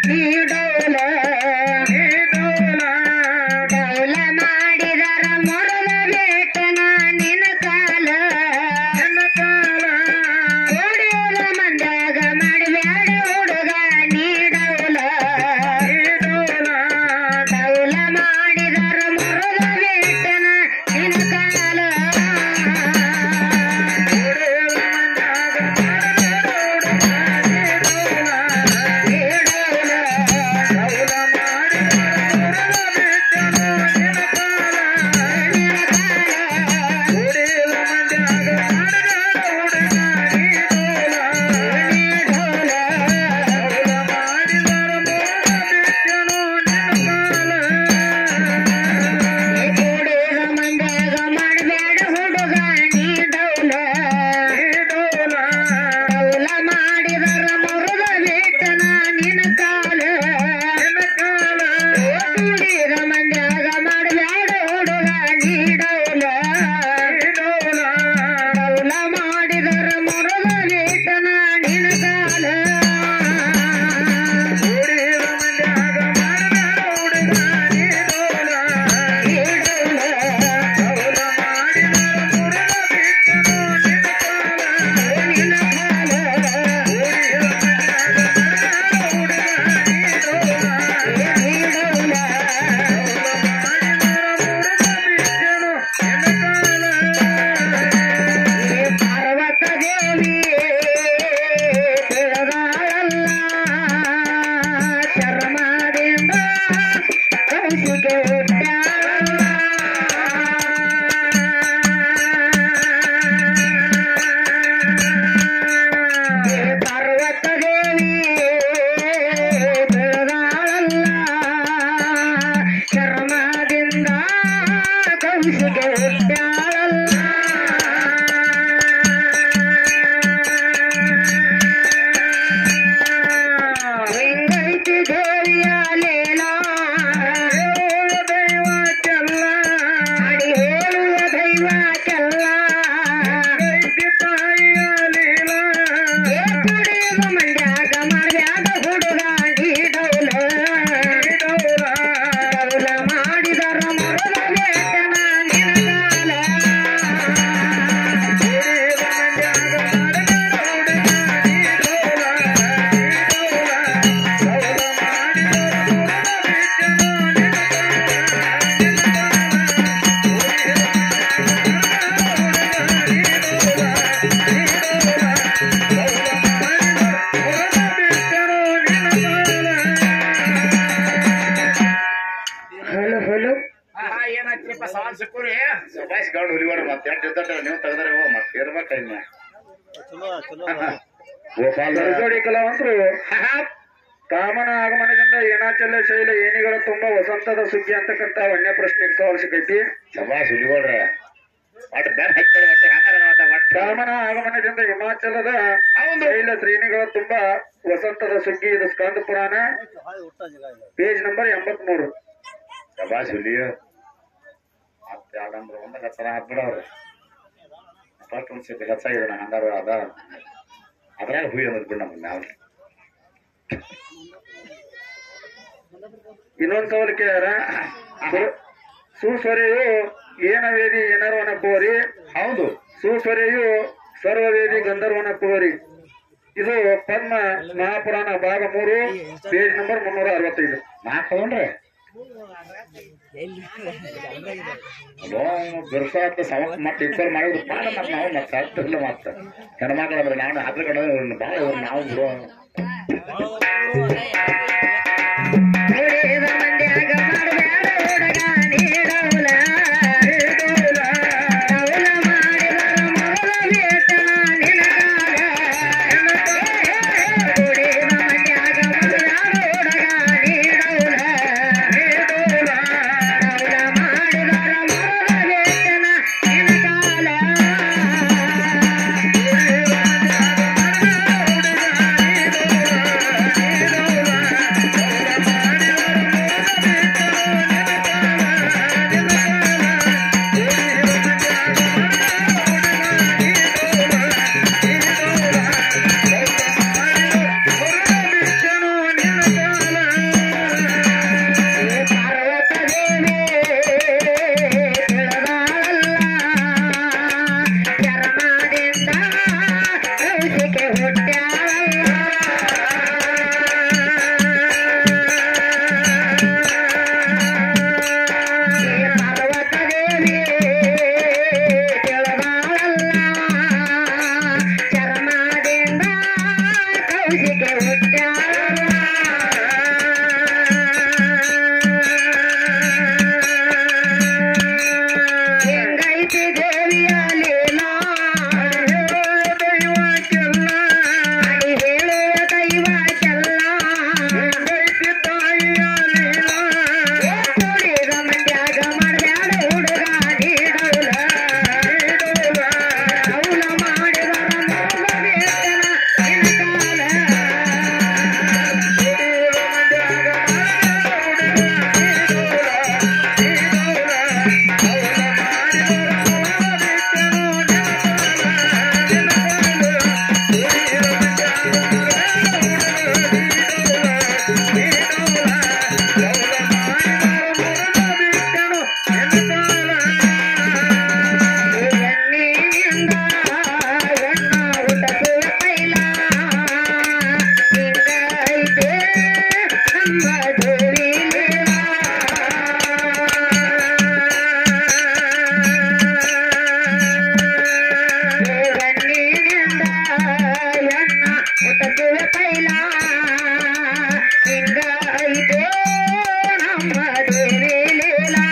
ನೀ ಡೌಲ ಡೌಲ ಮಾಡಿದರ ಮೊರಲ ಬೇಟನ ನಿನ ಕಾಲ ಹೊಡೆಯುವ ಮಂದಾಗ ಮಾಡಬ್ಯಾಡ ಹುಡುಗ ನೀ ಡೌಲ ಡೌಲ ಮಾಡಿದರ ಮೊರಲ ಬೇಟನ ನಿನ ಕಾಲ ಕೂಡಿದ ಮಂದಾಗ ಮಾಡಬ್ಯಾಡ ಹುಡುಗ ನೀ ಡೌಲ ಡೌಲ ಮಾಡಿದರ ಮರುದ ಬೇಟನ ನಿನ ಕಾಲ ಕೂಡಿದ ಮಂದಾಗ ಮಾಡಬ್ಯಾಡ ಹುಡುಗ ನೀ ಡೌಲ ಡೌಲ ಮಾಡಿದರ ಮರುದ ಬೇಟನ ನಿನ ಕಾಲ ಪಾರ್ವತ ದೇವಿ ತಿಳಿದಾಳಲ್ಲ ಚರ್ಮದಿಂದ ಕೌಶಿಗೆ ಹುಟ್ಟ್ಯಾಳಲ್ಲ ಪಾರ್ವತ ದೇವಿ ತಿಳಿದಾಳಲ್ಲ ಚರ್ಮದಿಂದ ಕೌಶಿಗೆ ಹುಟ್ಟ್ಯಾಳಲ್ಲ ಲಿಂಗೈತಿ ದೇವಿಯ ಲೇಲ ದೈವ ಚೆಲ್ಲ ಅಡಿ ಹೇಳುವ ದೈವ ಚೆಲ್ಲ ತಾಯಿಯ ಲೀಲ ಕುಡಿಯುವ ಮಂಡ್ಯಾಗ ಮಾಡ್ಯಾದ ಹುಡುಗ ನೀ ಡೌಲ ಡೌಲ ಮಾಡಿದರ ಮರುದ ಬೇಟನ ನಿನಗಾಲ ಹಲೋ ಹಲೋ ಏನಾಯ್ತಿಪ್ಪ ಸವಾಲ್ ಸಿಕ್ಕೂರಿ ಸುಭಾಷ್ ಗೌಡ್ ಹುಲಿಗೋಡ ಮತ್ತೆ ಎಂಟು ಇದ್ದಟ್ಟ ನೀವು ತೆಗೆದ್ರೆ ಮತ್ತೆ ಇರ್ಬೇಕ ಇನ್ನ ಗೋಪಾಲ್ ಜೋಡಿ ಕಲಾವಂತರು ಕಾಮನ ಆಗಮನದಿಂದ ಏನಾಚಲ ಶೈಲ ಏನಿಗಳ ತುಂಬಾ ವಸಂತದ ಸುಗ್ಗಿ ಅಂತಕ್ಕಂತ ಒಳ್ಳೆ ಪ್ರಶ್ನೆಗೆ ಸವಾಲ್ ಸಿಕ್ಕೈತಿ ಸುಭಾಷ್ ಹುಲಿಗೋಡ್ರ ಒಟ್ಟು ಬೇರೆ ಹಾಕ್ತಾರೆ ಒಟ್ಟು ಹಂಗಾರ ಒಟ್ಟು ಕಾಮನ ಆಗಮನದಿಂದ ಹಿಮಾಚಲದ ಶೈಲ ಶ್ರೇಣಿಗಳ ತುಂಬಾ ವಸಂತದ ಸುಗ್ಗಿ ಇದು ಸ್ಕಂದ ಪುರಾಣ ಪೇಜ್ ನಂಬರ್ ಎಂಬತ್ ಮೂರು ಸುಭಾಷ್ ಹುಲಿಯ ಮತ್ತೆ ಯಾವ್ದಂದ್ರೆ ಒಂದ ಹತ್ತರ ಹಾಕ್ಬಿಡವ್ರು ಫಸ್ಟ್ ಒಂದು ಸ್ವಲ್ಪ ಹೆಚ್ಚಾಗಿದೆ ಹಂಗಾರ ಅದ ಅದ್ರಾಗ ಹುಯಿ ಅನ್ನೋದು ಬಿಡ ನಮ್ಗೆ ನಾವು ಇನ್ನೊಂದ್ ಸವಾಲ್ ಕೇಳ್ಯಾರ ಸು- ಸುಸ್ವರೆಯು ಏನವೇದಿ ಏನರ್ವನಪ್ಪುವರಿ ಹೌದು ಸುಸ್ವರೆಯು ಸರ್ವವೇದಿ ಗಂಧರ್ವನಪ್ಪುವರಿ ಇದು ಪದ್ಮ ಮಹಾಪುರಾಣ ಭಾಗ ಮೂರು ಪೇಜ್ ನಂಬರ್ ಮುನ್ನೂರ ಅರವತ್ತೈದು ನಾಲ್ಕು ತಗೊಂಡ್ರೆ ಬಿರ್ಸಾತ ಸವಕ್ ಮತ್ತೆ ಇಬ್ಬರು ಮಾಡಿದ್ರು ಪಾಡ ಮತ್ತೆ ನಾವು ಮತ್ತೆ ಆಗ್ತಿರ್ಲಿಲ್ಲ ಮತ್ತೆ ಹೆಣ್ಮಕ್ಳು ಅಂದ್ರೆ ನಾವು ಹಾಕ್ಕೊಂಡು ಭಾಳ ಇವ್ರು ನಾವು ಬಿಡುವ ಕುಡಿಯುವ ಮಂಡ್ಯಾಗ ಮಾಡಬ್ಯಾಡ ಹುಡುಗ ನೀ ಡೌಲ ಡೌಲ ಮಾಡಿದರ ಮರುದ ಬೇಟನ ನಿನಗಾಲ ಕುಡಿಯುವ ಮಂಡ್ಯಾಗ ಮಾಡಬ್ಯಾಡ ಹುಡುಗ ನೀ ಡೌಲ ಡೌಲ ಮಾಡಿದರ ಮರುದ ಬೇಟನ ನಿನಗಾಲ ಹೆಂಗೈತಿ ದೇವಿಯ ಲೀಲಾ ಅಡಿ ಹೇಳುವ ದೈವಕ್ಕೆಲ್ಲ ಕುಡಿದ ಮಂಡ್ಯಾಗ ಮಾಡ್ಬ್ಯಾಡ ಹುಡುಗ ನೀಡೌಲ ಅವಲ ಮಾಡಿದರ ಮೋಗಬೇಕನ ನಿನ್ನ ಎಣ್ಣಿನಿಂದ ಎಣ್ಣ ಹುಟ್ಟುವ ಪೈಲ ಹಿಂಗೈತೆ ನಮ್ಮ ದೇವಿ ಎಣ್ಣಿನಿಂದ ಎಣ್ಣ ಹುಟ್ಟುವ ಪೈಲ ಹಿಂಗೈತೆ ನಮ್ಮ ದೇವಿ ಲೀಲಾ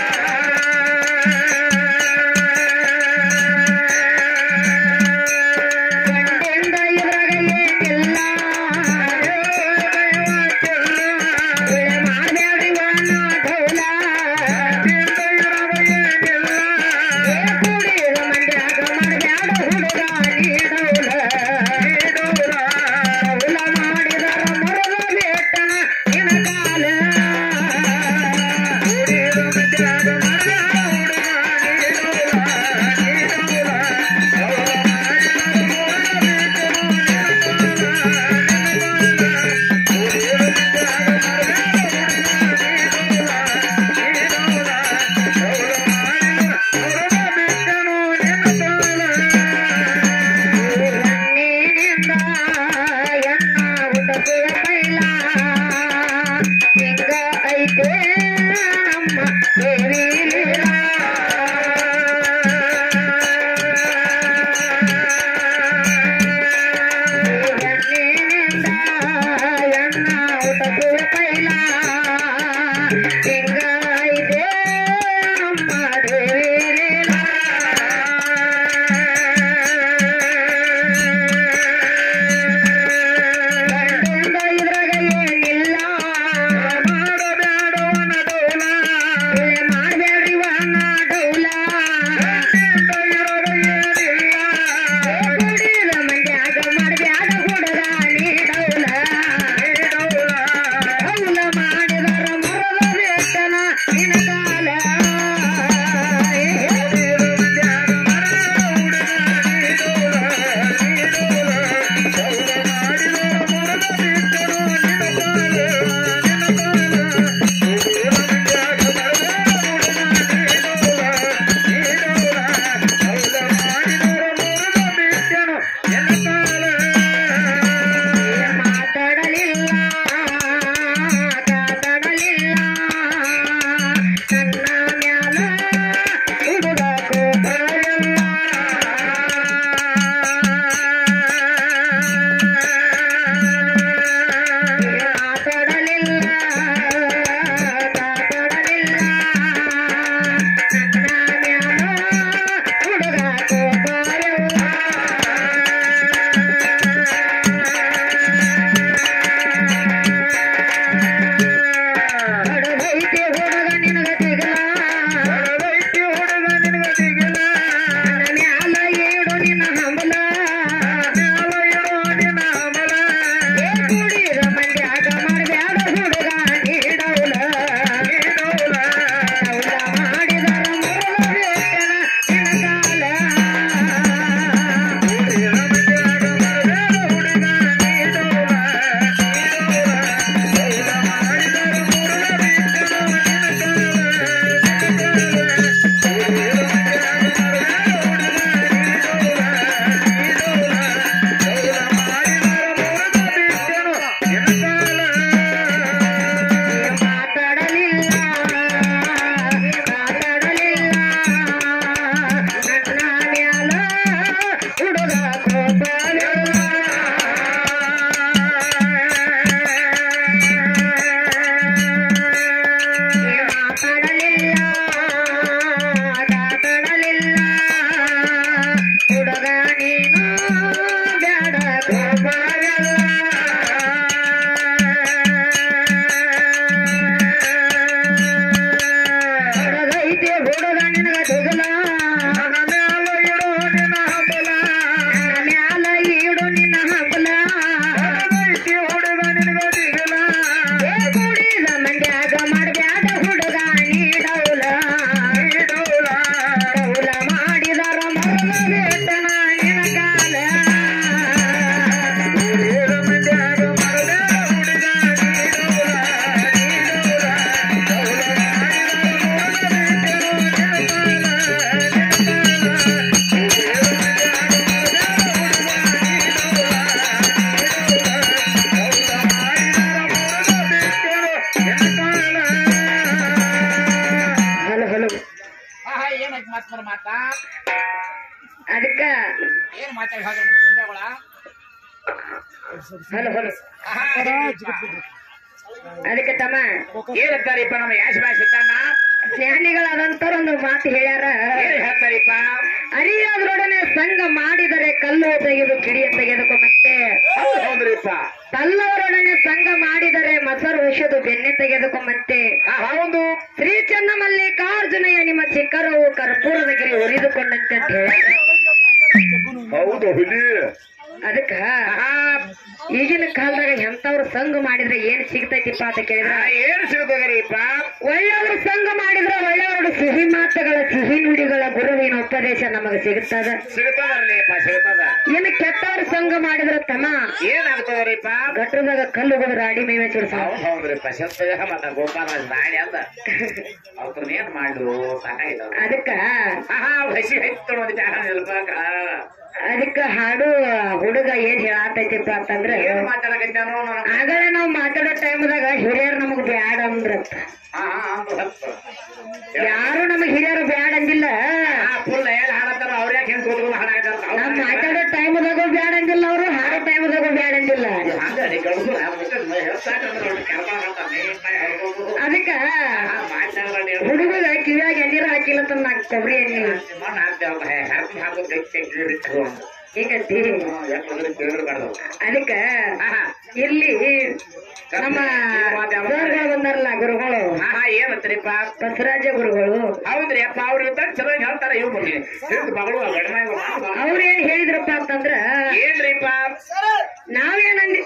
ಗಂಡೆಂದ ಇದ್ರಾಗ ಏನಿಲ್ಲ ಒಳ್ಳೆ ಮಾಡ್ಬ್ಯಾಡ್ರಿ ವಾನ ಢೌಲ ಏ ಕುಡಿದ ಮಂಡ್ಯಾಗ ಮಾಡ್ಬ್ಯಾಡ ಹುಡುಗ ನೀಡೌಲ ಢೌಲ ಮಾಡಿದರ ಮರದ ಬೇಟನ ನಿನ ಕಾಲ ಎಣ್ಣಿನಿಂದ ಎಣ್ಣ ಹುಟ್ಟುವ ಪೈಲ ಹಿಂಗ ಐತೆ ನಮ್ಮ ದೇವಿ ಲೀಲಾ. ಎಣ್ಣಿನಿಂದ ಎಣ್ಣ ಹುಟ್ಟುವ ಪೈಲ ಹಿಂಗ ಐತೆ ನಮ್ಮ ದೇವಿ ಲೀಲಾ. ಗಂಡೆಂದ ಇದ್ರಾಗ ಮಾತ ಅದಕ್ಕ ಏನ್ ಮಾತಾಡಿ ಹಾಗೆ ನಮ್ಮ ಗುಂಡೆಗಳ ಹೊಲ ಹೊಲ ಅದಕ್ಕೆ ತಮ್ಮ ಏನಂತಾರಿಪ್ಪ ನಮ್ಮ ಯಾಶ ಭಾಷೆ ಇದ್ದಾನ ಜ್ಞಾನಿಗಳಾದಂತರ ಒಂದು ಮಾತು ಹೇಳ್ಯಾರ ಏನ್ ಹೇಳ್ತಾರಿಪ್ಪ ಅರಿಯಾದ್ರೊಡನೆ ಸಂಘ ಮಾಡಿದರೆ ಕಲ್ಲು ತೆಗೆದು ಕಿಡಿಯ ತೆಗೆದುಕೊ ಮತ್ತೆ ಹೌದು ಹೌದ್ರಿಪ್ಪ ಕಲ್ಲವರೊಡನೆ ಸಂಘ ಮಾಡಿದರೆ ಮಸರು ವಿಷದು ಬೆನ್ನೆ ತೆಗೆದುಕೊ ಮತ್ತೆ ಆ, ಹೌದು ಶ್ರೀ ಚನ್ನಮಲ್ಲಿಕಾರ್ಜುನಯ್ಯ ನಿಮ್ಮ ಚಿಕ್ಕರವು ಕರ್ಪೂರದ ಗಿರಿ ಉರಿದುಕೊಂಡಂತೆ ಅಂತ ಹೇಳ್ಯಾರ ಹೌದು ಹುಲಿ ಅದಕ್ಕ ಆಹಾ, ಈಗಿನ ಕಾಲದಾಗ ಎಂತವ್ರು ಸಂಘ ಮಾಡಿದ್ರೆ ಏನ್ ಸಿಗ್ತೈತಿಪ್ಪ ಅಂತ ಕೇಳಿದ್ರ ಆ, ಏನ್ ಸಿಗ್ತದರಿಪ್ಪ ಒಳ್ಳೆಯವರು ಸಂಘ ಮಾಡಿದ್ರೆ ಒಳ್ಳೆಯವರು ಸಿಹಿ ಮಾತುಗಳ ಸಿಹಿ ನುಡಿಗಳ ಗುರುವಿನ ಉಪದೇಶ ನಮಗೆ ಸಿಗುತ್ತದ ಸಿಗ್ತದರ್ಲಿಪ್ಪ ಸಿಗ್ತದ ಇನ್ನು ಕೆಟ್ಟವ್ರ ಸಂಘ ಮಾಡಿದ್ರೆ ತಮ್ಮ ಏನಾಗ್ತದರಿಪ್ಪ ಗಟ್ರದಾಗ ಕಲ್ಲು ಗುದ್ರ ಅಡಿ ಮೇವೆ ಚುಡ್ಸ ಹೌದು ಹೌದ್ರಿಪ್ಪ ಸತ್ತದ ಮತ್ತ ಗೋಪಾಲ ನಾಡಿ ಅಂದ ಅವ್ರನ್ನ ಏನ್ ಮಾಡು ಸಾಕಾಯ್ತದ ಅದಕ್ಕ ಆಹಾ ಹಸಿ ಹೈತು ಒಂದು ಜಾಗ ನಿಲ್ಬೇಕ ಅದಕ್ಕ ಹಾಡು ಹುಡುಗ ಏನ್ ಹೇಳಾತೈತಿಪ್ಪ ಅಂತಂದ್ರೆ ಏನ್ ಮಾತಾಡಕತ್ತಾನೋ ನನಗೆ ಆಗಲೇ ನಾವ್ ಮಾತಾಡೋ ಟೈಮ್ದಾಗ ಹಿರಿಯರು ನಮಗ್ ಬ್ಯಾಡ ಅಂದ್ರತ್ತ ಆಹಾ ಅಂದ್ರು ಹತ್ತು ಯಾರು ನಮಗ್ ಹಿರಿಯರು ಬ್ಯಾಡ ಅಂದಿಲ್ಲ ಆ ಫುಲ್ ಏನ್ ಹಾಡತ್ತಾರ ಅವ್ರ ಯಾಕೆ ಹೆಂಗ್ ಕೂತ್ಕೊಂಡು ಹಾಡಾಕತ್ತಾರ ನಾವ್ ಮಾತಾಡೋ ಟೈಮ್ದಾಗೂ ಬ್ಯಾಡ ಅಂದಿಲ್ಲ ಅವ್ರು ಹಾಡೋ ಟೈಮ್ದಾಗೂ ಬ್ಯಾಡ ಅಂದಿಲ್ಲ ಹಂಗಡಿ ಗಂಡು ಹೇಳ್ತಾಕಂದ್ರೆ ಕರ್ಕೊಂಡ್ ಅದಕ್ಕ ಮಾತಾಡ್ಬೇಡಿ ಹುಡುಗಗ ಕಿವಿಯಾಗ ಎಣ್ಣೀರ್ ಹಾಕಿಲ್ಲ ಅಂತ ನಾ ಕೊಬ್ಬರಿ ಎಣ್ಣಿ ಮಣ್ಣು ಹಾಕ್ತೇವ ಹರ್ಕಿ ಹಾಕೋದು ಕೈ ಕೈ ಹಿಂಗಂತಿ ಯಾಕಂದ್ರೆ ಕೇಳಿರ್ಬಾರ್ದು ಅದಕ್ಕ ಆಹಾ ಇಲ್ಲಿ ನಮ್ಮ ಸರ್ಗಳು ಬಂದಾರಲ್ಲ ಗುರುಗಳು ಆಹಾ ಏನಂತ್ರಿಪ್ಪ ಬಸವರಾಜ ಗುರುಗಳು ಹೌದ್ರಿ ಅಪ್ಪ ಅವ್ರ ಇದ್ದಾಗ ಚಲೋ ಹೇಳ್ತಾರ ಇವ್ ಬಗ್ಗೆ ತಿಳಿದು ಮಗಳು ಗಂಡ ಅವ್ರ ಏನ್ ಹೇಳಿದ್ರಪ್ಪ ಅಂತಂದ್ರ ಏನ್ರಿಪ್ಪ ನಾವೇನಂದಿ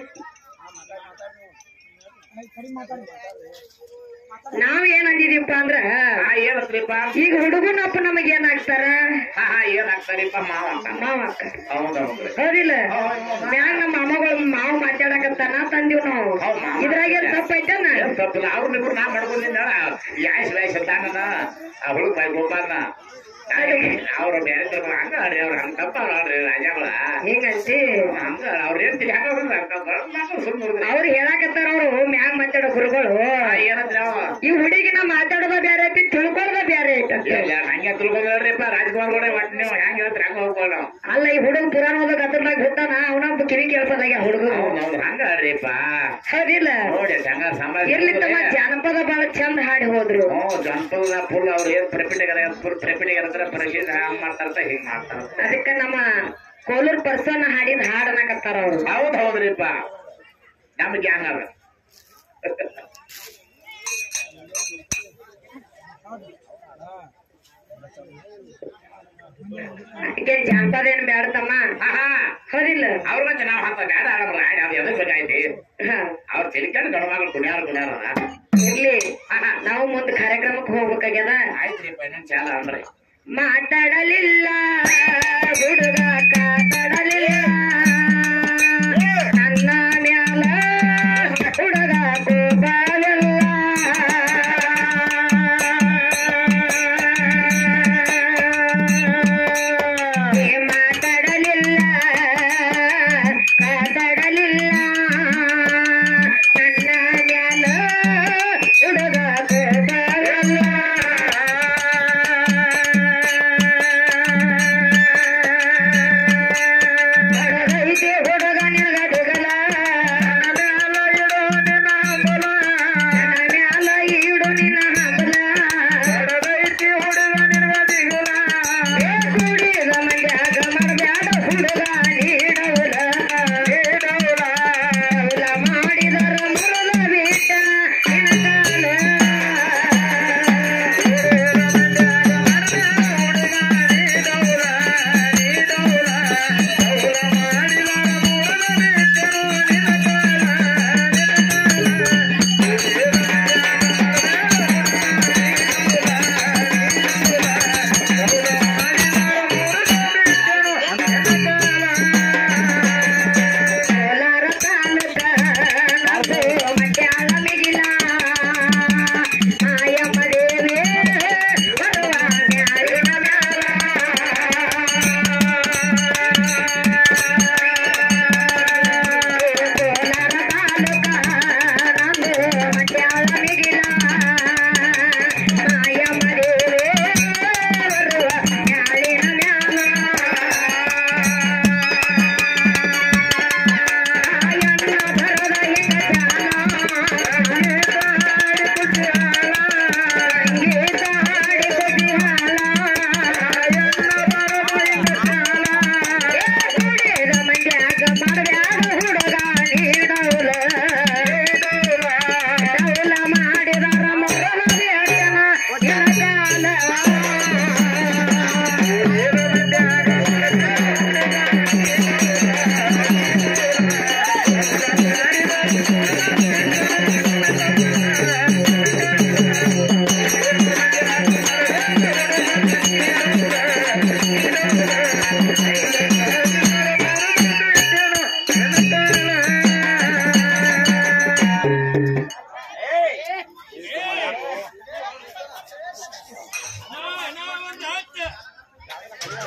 ನಾವ್ ಏನ್ ಅಂದಿದೀಪ್ಪ ಅಂದ್ರ ಆ ಏನಂತ್ರಿಪ್ಪ ಈಗ ಹುಡುಗನಪ್ಪ ನಮಗ್ ಏನಾಗ್ತಾರ ಆಹಾ ಏನಾಗ್ತಾರಿಪ್ಪ ಮಾವ ಅಂತ ಮಾವ ಅಕ್ಕ ಹೌದೌದ್ರಿ ಹೌದಿಲ್ಲ ಮ್ಯಾಗ ನಮ್ಮ ಅಮ್ಮಗಳು ಮಾವು ಮಾತಾಡಕತ್ತಾನ ತಂದಿವ್ ನಾವು ಹೌದ್ ಮಾವ. ಇದ್ರಾಗ ಏನ್ ತಪ್ಪೈತನ ಏನ್ ತಪ್ಪಿಲ್ಲ ಅವ್ರ ನಿಬ್ರು ನಾ ಮಾಡ್ಕೊಂಡಿದ್ದ ಯಾಸ್ ವಯಸ್ಸು ಇದ್ದಾನ ಆ ಹುಡುಗ ಬಾಯ್ ಗೋಪಾಲನ ಅವ್ರ ಬೇರೆ ತರ ಹಂಗ ಆಡ್ರಿ ಅವ್ರ ಹಂಗ ತಪ್ಪ ಆಡ್ರಿ ರಾಜಾಗಳ ಹಿಂಗಂತಿ ಹಂಗ ಅವ್ರ ಏನ್ ಹಂಗ ಸುಮ್ಮನೆ ಅವ್ರು ಹೇಳಾಕತ್ತಾರ ಅವ್ರು ಮ್ಯಾಗ ಮಾತಾಡೋ ಗುರುಗಳು ಏನಂದ್ರೆ ಅವ ಈ ಹುಡುಗಿನ ಮಾತಾಡೋದ ಬ್ಯಾರೆ ಐತಿ ತಿಳ್ಕೊಳ್ಳೋದ ಬ್ಯಾರೆ ಐತಂತ ಇಲ್ಲ ಹಂಗೆ ತಿಳ್ಕೊಂಡ್ರಿಪ್ಪ ರಾಜ್ಕುಮಾರ್ ಕೂಡ ಒಟ್ಟು ನೀವು ಹೆಂಗ್ ಹೇಳ್ತೀರಿ ಹಂಗ ಹೋಗ್ಕೊಳ್ಳ ನಾವು ಅಲ್ಲ ಈ ಹುಡುಗ ಪುರಾಣ ಓದೋ ಗತ್ತರ್ದಾಗ ಹುಟ್ಟಾನ ಅವನ ಕಿವಿ ಕೇಳ್ಸೋದಾಗ ಹುಡುಗ ಹೌದ್ ಹೌದ್ ಹಂಗ ಆಡ್ರಿಪ್ಪ ಹೌದಿಲ್ಲ ನೋಡಿ ಹಂಗ ಸಮಾಜ ಇರ್ಲಿ ತಮ್ಮ ಜಾನಪದ ಬಹಳ ಚಂದ ಹಾಡಿ ಹೋದ್ರು ಹ್ಞೂ ಜನಪದ ಫುಲ್ ಅವ್ರು ಏನ್ ಪ್ರೆಪಿಟಿಗರ ಫುಲ್ ಪ್ರೆಪಿಟಿಗರ ಹತ್ರ ಪರಿಶೀಲ ಹಂಗ್ ಮಾಡ್ತಾರಂತ ಹಿಂಗ್ ಮಾಡ್ತಾರ ಅದಕ್ಕ ನಮ್ಮ ಕೋಲೂರ್ ಪರ್ಸನ್ ಹಾಡಿದ ಹಾಡನಕತ್ತಾರ ಅವ್ರು ಹೌದ್ ಹೌದ್ರಿಪ್ಪ ನಮ್ಗೆ ಹಂಗಾರ ಅದಕ್ಕೆ ಜಾನಪದ ಏನ್ ಬ್ಯಾಡ ತಮ್ಮ ಆಹಾ ಹೌದಿಲ್ಲ ಅವ್ರಿಗಂತ ನಾವ್ ಅಂತ ಗಾಡ ಆಡಮ್ರ ಆಡಿ ಅದು ಎದಕ್ ಬೇಕಾಯ್ತಿ ಹ. ಅವ್ರ ತಿಳ್ಕೊಂಡು ಗಂಡ ಮಗಳು ಕುಣ್ಯಾರ ಕುಣ್ಯಾರ ಇರ್ಲಿ ಆಹಾ ನಾವು ಮುಂದ್ ಕಾರ್ಯಕ್ರಮಕ್ಕೆ ಹೋಗ್ಬೇಕಾಗ್ಯದ ಆಯ್ತ್ರಿಪ್ಪ ಇನ್ನೊಂದ್ ಚಾಲ ಅಂದ್ರೆ ಮಾತಾಡಲಿಲ್ಲ ಹುಡುಗ ಕಾತಾಡಲಿಲ್ಲ